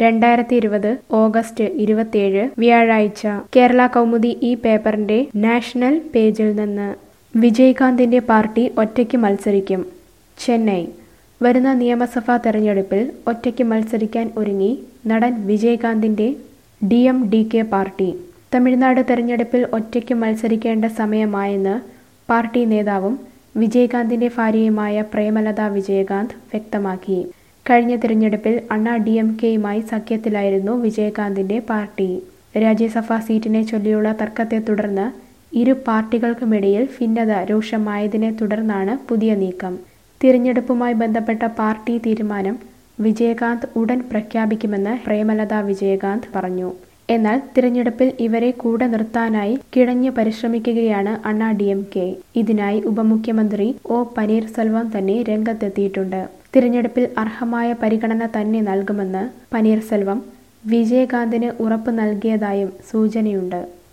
രണ്ടായിരത്തി ഇരുപത് ഓഗസ്റ്റ് ഇരുപത്തിയേഴ് വ്യാഴാഴ്ച കേരള കൗമുദി ഈ പേപ്പറിന്റെ നാഷണൽ പേജിൽ നിന്ന് വിജയകാന്തിന്റെ പാർട്ടി ഒറ്റയ്ക്ക് മത്സരിക്കും ചെന്നൈ വരുന്ന നിയമസഭാ തെരഞ്ഞെടുപ്പിൽ ഒറ്റയ്ക്ക് മത്സരിക്കാൻ ഒരുങ്ങി നടൻ വിജയകാന്തിന്റെ D M D K party Tamil Nadu തെരഞ്ഞെടുപ്പിൽ ഒറ്റയ്ക്ക് മത്സരിക്കേണ്ട സമയമായെന്ന് പാർട്ടി നേതാവും വിജയകാന്തിന്റെ ഭാര്യയുമായ പ്രേമലത വിജയകാന്ത് വ്യക്തമാക്കി കഴിഞ്ഞ തിരഞ്ഞെടുപ്പിൽ അണ്ണാ ഡി എം കെയുമായി സഖ്യത്തിലായിരുന്നു വിജയകാന്തിന്റെ പാർട്ടി രാജ്യസഭാ സീറ്റിനെ ചൊല്ലിയുള്ള തർക്കത്തെ തുടർന്ന് ഇരു പാർട്ടികൾക്കുമിടയിൽ ഭിന്നത രൂക്ഷമായതിനെ തുടർന്നാണ് പുതിയ നീക്കം തിരഞ്ഞെടുപ്പുമായി ബന്ധപ്പെട്ട പാർട്ടി തീരുമാനം വിജയകാന്ത് ഉടൻ പ്രഖ്യാപിക്കുമെന്ന് പ്രേമലത വിജയകാന്ത് പറഞ്ഞു എന്നാൽ തിരഞ്ഞെടുപ്പിൽ ഇവരെ കൂടെ നിർത്താനായി കിടഞ്ഞു പരിശ്രമിക്കുകയാണ് അണ്ണാ ഡി എം കെ ഇതിനായി ഉപമുഖ്യമന്ത്രി ഒ പനീർസെൽവം തന്നെ രംഗത്തെത്തിയിട്ടുണ്ട് തിരഞ്ഞെടുപ്പിൽ അർഹമായ പരിഗണന തന്നെ നൽകുമെന്ന് പനീർസെൽവം വിജയകാന്തിന് ഉറപ്പ് നൽകിയതായും സൂചനയുണ്ട്